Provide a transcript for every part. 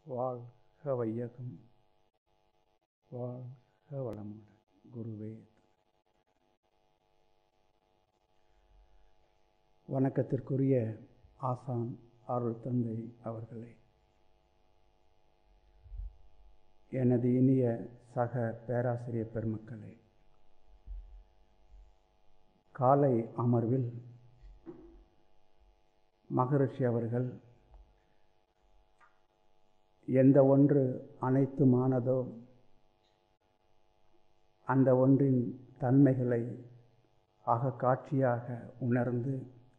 வாழ்க வையகம் வாழ்க வளமுடன் குருவே வணக்கத்திற்குரிய ஆசான் அருள் தந்தை அவர்களே எனது இனிய சக பேராசிரியர் பெருமக்களே காலை அமர்வில் மகரிஷி அவர்கள் எந்த ஒன்று அனைத்துமானதோ அந்த ஒன்றின் தன்மைகளை அகக்காட்சியாக உணர்ந்து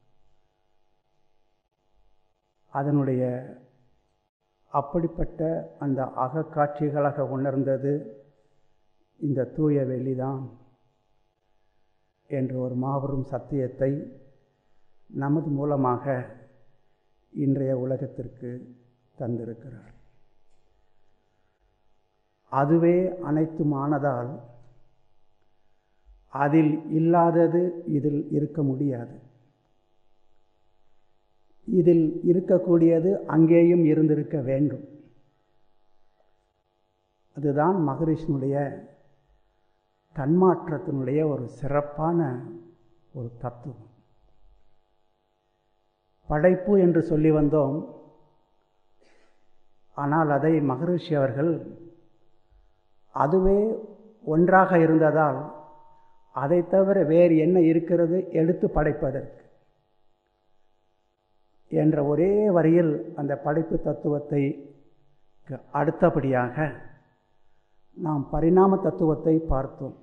அதனுடைய அப்படிப்பட்ட அந்த அகக்காட்சிகளாக உணர்ந்தது இந்த தூய வெளிதான் என்ற ஒரு மாபெரும் சத்தியத்தை நமது மூலமாக இன்றைய உலகத்திற்கு தந்திருக்கிறார் அதுவே அனைத்துமானதால் அதில் இல்லாதது இதில் இருக்க முடியாது இதில் இருக்கக்கூடியது அங்கேயும் இருந்திருக்க வேண்டும் அதுதான் மகரிஷனுடைய தன்மாற்றத்தினுடைய ஒரு சிறப்பான ஒரு தத்துவம் படைப்பு என்று சொல்லி வந்தோம் ஆனால் அதை மகரிஷி அவர்கள் அதுவே ஒன்றாக இருந்ததால் அதை தவிர வேறு என்ன இருக்கிறது எடுத்து படைப்பதற்கு என்ற ஒரே வரியில் அந்த படைப்பு தத்துவத்தை அடுத்தபடியாக நாம் பரிணாம தத்துவத்தை பார்த்தோம்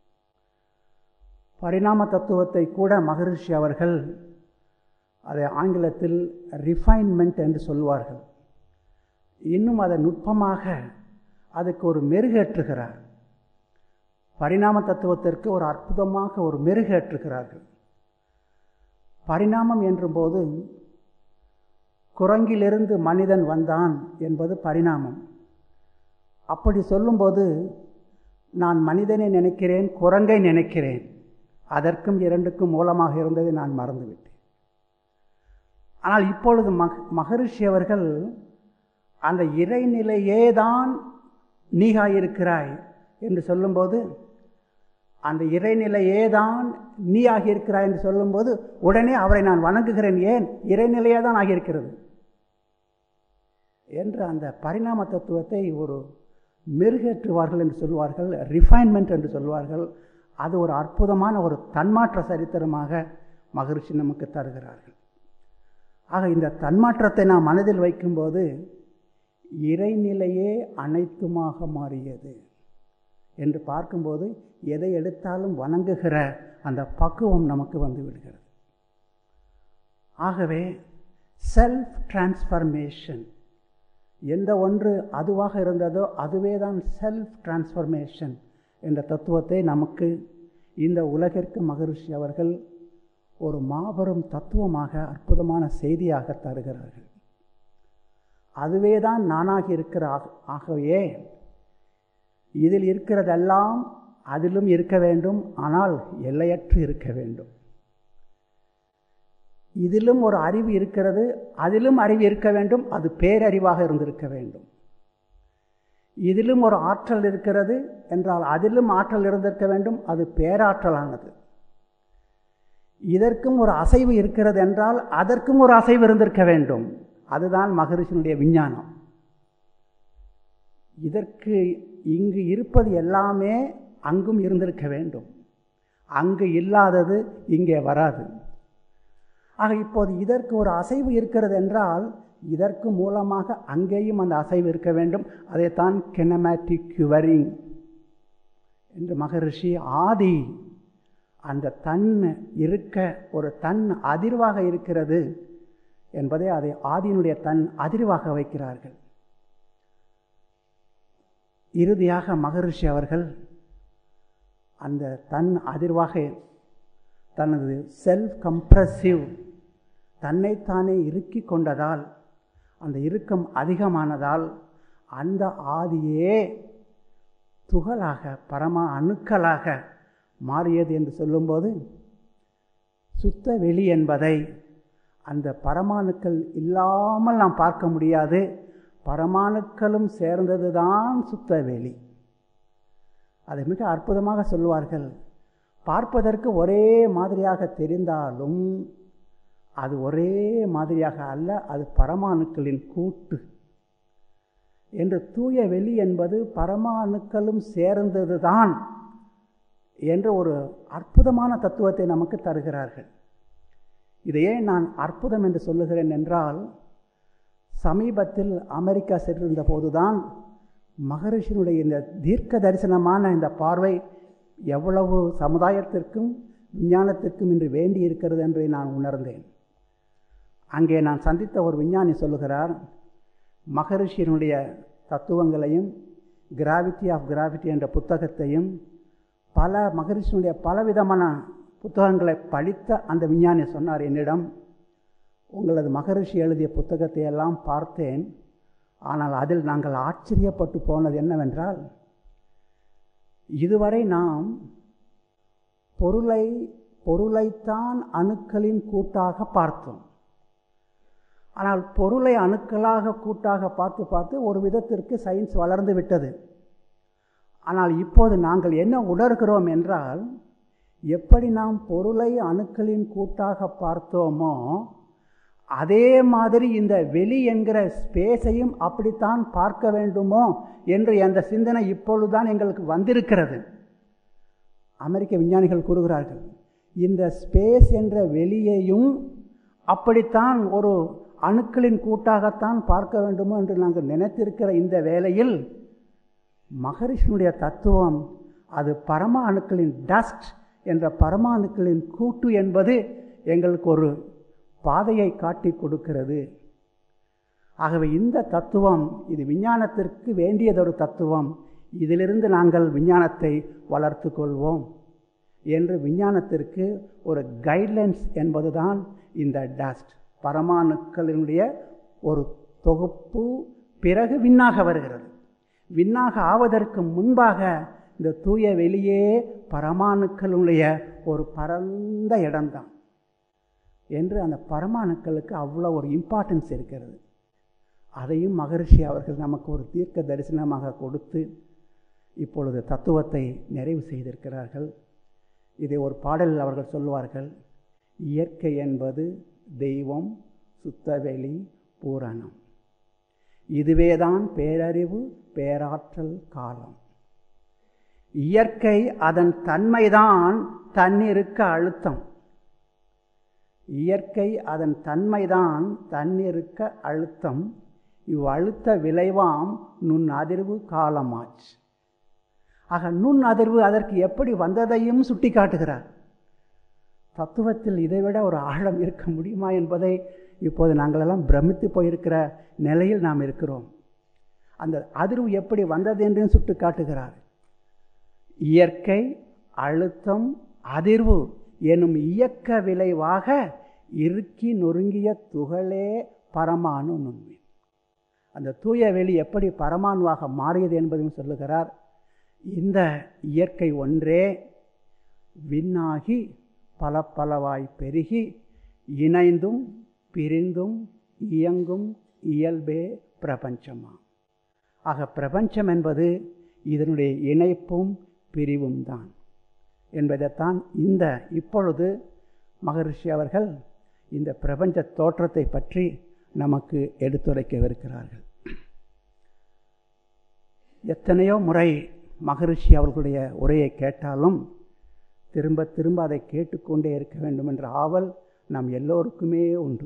பரிணாம தத்துவத்தை கூட மகரிஷி அவர்கள் அதை ஆங்கிலத்தில் ரிஃபைன்மெண்ட் என்று சொல்வார்கள் இன்னும் அதை நுட்பமாக அதுக்கு ஒரு மெருகேற்றுகிறார் பரிணாம தத்துவத்திற்கு ஒரு அற்புதமாக ஒரு மெருகேற்றுகிறார்கள் பரிணாமம் என்றும்போது குரங்கிலிருந்து மனிதன் வந்தான் என்பது பரிணாமம் அப்படி சொல்லும்போது நான் மனிதனை நினைக்கிறேன் குரங்கை நினைக்கிறேன் அதற்கும் இரண்டுக்கும் மூலமாக இருந்ததை நான் மறந்துவிட்டேன் ஆனால் இப்பொழுது மக மகரிஷி அவர்கள் அந்த இறைநிலையே தான் நீகாயிருக்கிறாய் என்று சொல்லும்போது அந்த இறைநிலையே தான் நீ ஆகியிருக்கிறாய் என்று சொல்லும்போது உடனே அவரை நான் வணங்குகிறேன் ஏன் இறைநிலையே தான் ஆகியிருக்கிறது என்று அந்த பரிணாம தத்துவத்தை ஒரு மெருகேற்றுவார்கள் என்று சொல்வார்கள் ரிஃபைன்மெண்ட் என்று சொல்வார்கள் அது ஒரு அற்புதமான ஒரு தன்மாற்ற சரித்திரமாக மகிழ்ச்சி நமக்கு தருகிறார்கள் ஆக இந்த தன்மாற்றத்தை நாம் மனதில் வைக்கும்போது இறைநிலையே அனைத்துமாக மாறியது என்று பார்க்கும்போது எதை எடுத்தாலும் வணங்குகிற அந்த பக்குவம் நமக்கு வந்து விடுகிறது ஆகவே செல்ஃப் டிரான்ஸ்ஃபர்மேஷன் எந்த ஒன்று அதுவாக இருந்ததோ அதுவே தான் செல்ஃப் டிரான்ஸ்ஃபர்மேஷன் என்ற தத்துவத்தை நமக்கு இந்த உலகிற்கு மகரிஷி அவர்கள் ஒரு மாபெரும் தத்துவமாக அற்புதமான செய்தியாக தருகிறார்கள் அதுவே தான் நானாக இருக்கிற ஆகவே இதில் இருக்கிறதெல்லாம் அதிலும் இருக்க வேண்டும் ஆனால் எல்லையற்று இருக்க வேண்டும் இதிலும் ஒரு அறிவு இருக்கிறது அதிலும் அறிவு இருக்க வேண்டும் அது பேரறிவாக இருந்திருக்க வேண்டும் இதிலும் ஒரு ஆற்றல் இருக்கிறது என்றால் அதிலும் ஆற்றல் இருந்திருக்க வேண்டும் அது பேராற்றலானது இதற்கும் ஒரு அசைவு இருக்கிறது என்றால் அதற்கும் ஒரு அசைவு இருந்திருக்க வேண்டும் அதுதான் மகரிஷனுடைய விஞ்ஞானம் இதற்கு இங்கு இருப்பது எல்லாமே அங்கும் இருந்திருக்க வேண்டும் அங்கு இல்லாதது இங்கே வராது ஆக இப்போது இதற்கு ஒரு அசைவு இருக்கிறது என்றால் இதற்கு மூலமாக அங்கேயும் அந்த அசைவு இருக்க வேண்டும் அதைத்தான் கெனமேட்டிக் கியூவரிங் என்று மகரிஷி ஆதி அந்த தன் இருக்க ஒரு தன் அதிர்வாக இருக்கிறது என்பதை அதை ஆதியினுடைய தன் அதிர்வாக வைக்கிறார்கள் இறுதியாக மகரிஷி அவர்கள் அந்த தன் அதிர்வாக தனது செல்ஃப் கம்ப்ரசிவ் தன்னைத்தானே இறுக்கி கொண்டதால் அந்த இறுக்கம் அதிகமானதால் அந்த ஆதியே துகளாக பரம அணுக்களாக மாறியது என்று சொல்லும்போது சுத்த வெளி என்பதை அந்த பரமாணுக்கள் இல்லாமல் நாம் பார்க்க முடியாது பரமாணுக்களும் சேர்ந்ததுதான் சுத்தவெளி அதை மிக அற்புதமாக சொல்லுவார்கள் பார்ப்பதற்கு ஒரே மாதிரியாக தெரிந்தாலும் அது ஒரே மாதிரியாக அல்ல அது பரமாணுக்களின் கூட்டு என்று தூய வெளி என்பது பரமாணுக்களும் சேர்ந்ததுதான் என்ற ஒரு அற்புதமான தத்துவத்தை நமக்கு தருகிறார்கள் இதையே நான் அற்புதம் என்று சொல்லுகிறேன் என்றால் சமீபத்தில் அமெரிக்கா சென்றிருந்த போதுதான் மகரிஷினுடைய இந்த தீர்க்க தரிசனமான இந்த பார்வை எவ்வளவு சமுதாயத்திற்கும் விஞ்ஞானத்திற்கும் இன்று வேண்டி இருக்கிறது என்று நான் உணர்ந்தேன் அங்கே நான் சந்தித்த ஒரு விஞ்ஞானி சொல்லுகிறார் மகரிஷியினுடைய தத்துவங்களையும் கிராவிட்டி ஆஃப் கிராவிட்டி என்ற புத்தகத்தையும் பல மகரிஷியினுடைய பலவிதமான புத்தகங்களை படித்த அந்த விஞ்ஞானி சொன்னார் என்னிடம் உங்களது மகரிஷி எழுதிய புத்தகத்தை எல்லாம் பார்த்தேன் ஆனால் அதில் நாங்கள் ஆச்சரியப்பட்டு போனது என்னவென்றால் இதுவரை நாம் பொருளை பொருளைத்தான் அணுக்களின் கூட்டாக பார்த்தோம் ஆனால் பொருளை அணுக்களாக கூட்டாக பார்த்து பார்த்து ஒரு விதத்திற்கு சயின்ஸ் வளர்ந்து விட்டது ஆனால் இப்போது நாங்கள் என்ன உணர்கிறோம் என்றால் எப்படி நாம் பொருளை அணுக்களின் கூட்டாக பார்த்தோமோ அதே மாதிரி இந்த வெளி என்கிற ஸ்பேஸையும் அப்படித்தான் பார்க்க வேண்டுமோ என்று அந்த சிந்தனை இப்பொழுதுதான் எங்களுக்கு வந்திருக்கிறது அமெரிக்க விஞ்ஞானிகள் கூறுகிறார்கள் இந்த ஸ்பேஸ் என்ற வெளியையும் அப்படித்தான் ஒரு அணுக்களின் கூட்டாகத்தான் பார்க்க வேண்டுமோ என்று நாங்கள் நினைத்திருக்கிற இந்த வேளையில் மகரிஷனுடைய தத்துவம் அது பரம அணுக்களின் டஸ்ட் என்ற பரம அணுக்களின் கூட்டு என்பது எங்களுக்கு ஒரு பாதையை காட்டி கொடுக்கிறது ஆகவே இந்த தத்துவம் இது விஞ்ஞானத்திற்கு வேண்டியதொரு தத்துவம் இதிலிருந்து நாங்கள் விஞ்ஞானத்தை வளர்த்து கொள்வோம் என்று விஞ்ஞானத்திற்கு ஒரு கைட்லைன்ஸ் என்பதுதான் இந்த டஸ்ட் பரமாணுக்களினுடைய ஒரு தொகுப்பு பிறகு விண்ணாக வருகிறது விண்ணாக ஆவதற்கு முன்பாக இந்த தூய வெளியே பரமாணுக்களுடைய ஒரு பரந்த இடம்தான் என்று அந்த பரமாணுக்களுக்கு அவ்வளோ ஒரு இம்பார்ட்டன்ஸ் இருக்கிறது அதையும் மகரிஷி அவர்கள் நமக்கு ஒரு தீர்க்க தரிசனமாக கொடுத்து இப்பொழுது தத்துவத்தை நிறைவு செய்திருக்கிறார்கள் இதை ஒரு பாடலில் அவர்கள் சொல்லுவார்கள் இயற்கை என்பது தெய்வம் சுத்தவெளி பூரணம் இதுவேதான் பேரறிவு பேராற்றல் காலம் இயற்கை அதன் தன்மைதான் தன்னிருக்க அழுத்தம் இயற்கை அதன் தன்மைதான் தன்னிருக்க அழுத்தம் இவ் அழுத்த விளைவாம் நுண் அதிர்வு காலமாச்சு ஆக நுண் அதிர்வு அதற்கு எப்படி வந்ததையும் சுட்டி காட்டுகிறார் தத்துவத்தில் இதைவிட ஒரு ஆழம் இருக்க முடியுமா என்பதை இப்போது நாங்களெல்லாம் பிரமித்து போயிருக்கிற நிலையில் நாம் இருக்கிறோம் அந்த அதிர்வு எப்படி வந்தது என்றும் சுட்டு காட்டுகிறார் இயற்கை அழுத்தம் அதிர்வு எனும் இயக்க விளைவாக இறுக்கி நொறுங்கிய துகளே பரமானு நுண்மை அந்த தூய வெளி எப்படி பரமானுவாக மாறியது என்பதையும் சொல்லுகிறார் இந்த இயற்கை ஒன்றே விண்ணாகி பல பலவாய் பெருகி இணைந்தும் பிரிந்தும் இயங்கும் இயல்பே பிரபஞ்சமா ஆக பிரபஞ்சம் என்பது இதனுடைய இணைப்பும் பிரிவும் தான் என்பதைத்தான் இந்த இப்பொழுது மகரிஷி அவர்கள் இந்த பிரபஞ்ச தோற்றத்தை பற்றி நமக்கு எடுத்துரைக்கவிருக்கிறார்கள் எத்தனையோ முறை மகரிஷி அவர்களுடைய உரையை கேட்டாலும் திரும்ப திரும்ப அதை கேட்டுக்கொண்டே இருக்க வேண்டும் என்ற ஆவல் நம் எல்லோருக்குமே உண்டு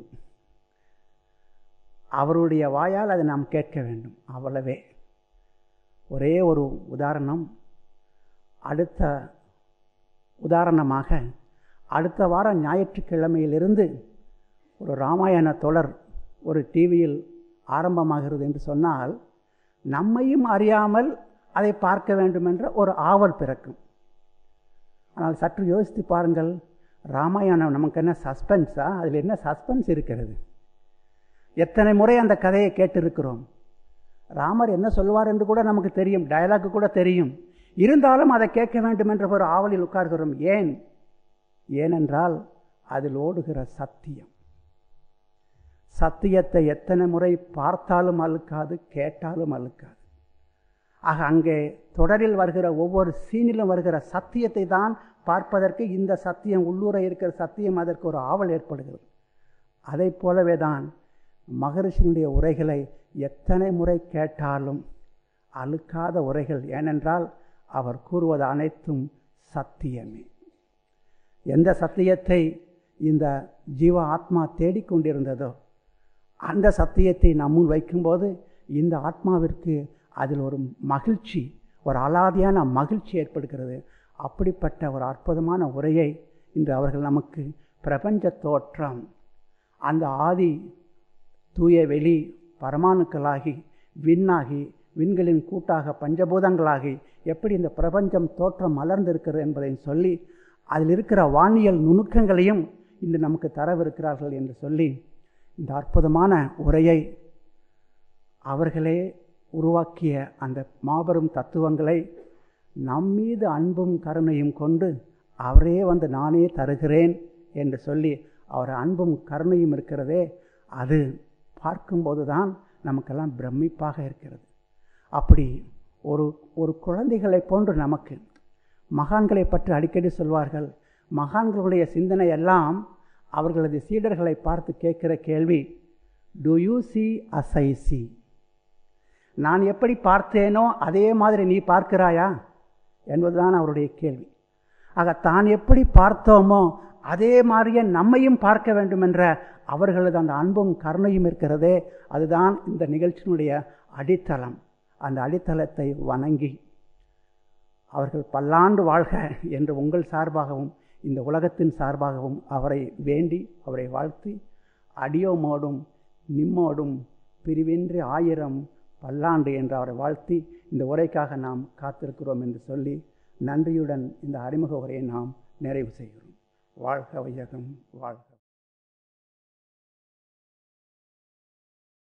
அவருடைய வாயால் அதை நாம் கேட்க வேண்டும் அவ்வளவே ஒரே ஒரு உதாரணம் அடுத்த உதாரணமாக அடுத்த வாரம் ஞாயிற்றுக்கிழமையிலிருந்து ஒரு ராமாயண தொடர் ஒரு டிவியில் ஆரம்பமாகிறது என்று சொன்னால் நம்மையும் அறியாமல் அதை பார்க்க வேண்டும் என்ற ஒரு ஆவல் பிறக்கும் ஆனால் சற்று யோசித்து பாருங்கள் ராமாயணம் நமக்கு என்ன சஸ்பென்ஸா அதில் என்ன சஸ்பென்ஸ் இருக்கிறது எத்தனை முறை அந்த கதையை கேட்டிருக்கிறோம் ராமர் என்ன சொல்வார் என்று கூட நமக்கு தெரியும் டயலாக்கு கூட தெரியும் இருந்தாலும் அதை கேட்க வேண்டும் என்ற ஒரு ஆவலில் உட்கார்கிறோம் ஏன் ஏனென்றால் அதில் ஓடுகிற சத்தியம் சத்தியத்தை எத்தனை முறை பார்த்தாலும் அழுக்காது கேட்டாலும் அழுக்காது ஆக அங்கே தொடரில் வருகிற ஒவ்வொரு சீனிலும் வருகிற சத்தியத்தை தான் பார்ப்பதற்கு இந்த சத்தியம் உள்ளூர இருக்கிற சத்தியம் அதற்கு ஒரு ஆவல் ஏற்படுகிறது அதை போலவே தான் மகரிஷினுடைய உரைகளை எத்தனை முறை கேட்டாலும் அழுக்காத உரைகள் ஏனென்றால் அவர் கூறுவது அனைத்தும் சத்தியமே எந்த சத்தியத்தை இந்த ஜீவ ஆத்மா தேடிக்கொண்டிருந்ததோ அந்த சத்தியத்தை நம்முன் வைக்கும்போது இந்த ஆத்மாவிற்கு அதில் ஒரு மகிழ்ச்சி ஒரு அலாதியான மகிழ்ச்சி ஏற்படுகிறது அப்படிப்பட்ட ஒரு அற்புதமான உரையை இன்று அவர்கள் நமக்கு பிரபஞ்ச தோற்றம் அந்த ஆதி தூய வெளி பரமாணுக்களாகி விண்ணாகி விண்களின் கூட்டாக பஞ்சபூதங்களாகி எப்படி இந்த பிரபஞ்சம் தோற்றம் மலர்ந்திருக்கிறது என்பதை சொல்லி அதில் இருக்கிற வானியல் நுணுக்கங்களையும் இன்று நமக்கு தரவிருக்கிறார்கள் என்று சொல்லி இந்த அற்புதமான உரையை அவர்களே உருவாக்கிய அந்த மாபெரும் தத்துவங்களை நம்மீது அன்பும் கருணையும் கொண்டு அவரே வந்து நானே தருகிறேன் என்று சொல்லி அவர் அன்பும் கருணையும் இருக்கிறதே அது பார்க்கும்போது தான் நமக்கெல்லாம் பிரமிப்பாக இருக்கிறது அப்படி ஒரு ஒரு குழந்தைகளை போன்று நமக்கு மகான்களை பற்றி அடிக்கடி சொல்வார்கள் மகான்களுடைய சிந்தனை எல்லாம் அவர்களது சீடர்களை பார்த்து கேட்கிற கேள்வி do you see as I see நான் எப்படி பார்த்தேனோ அதே மாதிரி நீ பார்க்கிறாயா என்பதுதான் அவருடைய கேள்வி ஆக தான் எப்படி பார்த்தோமோ அதே மாதிரியே நம்மையும் பார்க்க வேண்டும் என்ற அவர்களது அந்த அன்பும் கருணையும் இருக்கிறதே அதுதான் இந்த நிகழ்ச்சியினுடைய அடித்தளம் அந்த அடித்தளத்தை வணங்கி அவர்கள் பல்லாண்டு வாழ்க என்று உங்கள் சார்பாகவும் இந்த உலகத்தின் சார்பாகவும் அவரை வேண்டி அவரை வாழ்த்தி அடியோமோடும் நிம்மோடும் பிரிவின்றி ஆயிரம் பல்லாண்டு என்று அவரை வாழ்த்தி இந்த உரைக்காக நாம் காத்திருக்கிறோம் என்று சொல்லி நன்றியுடன் இந்த அறிமுக உரையை நாம் நிறைவு செய்கிறோம் வாழ்க வையகம் வாழ்க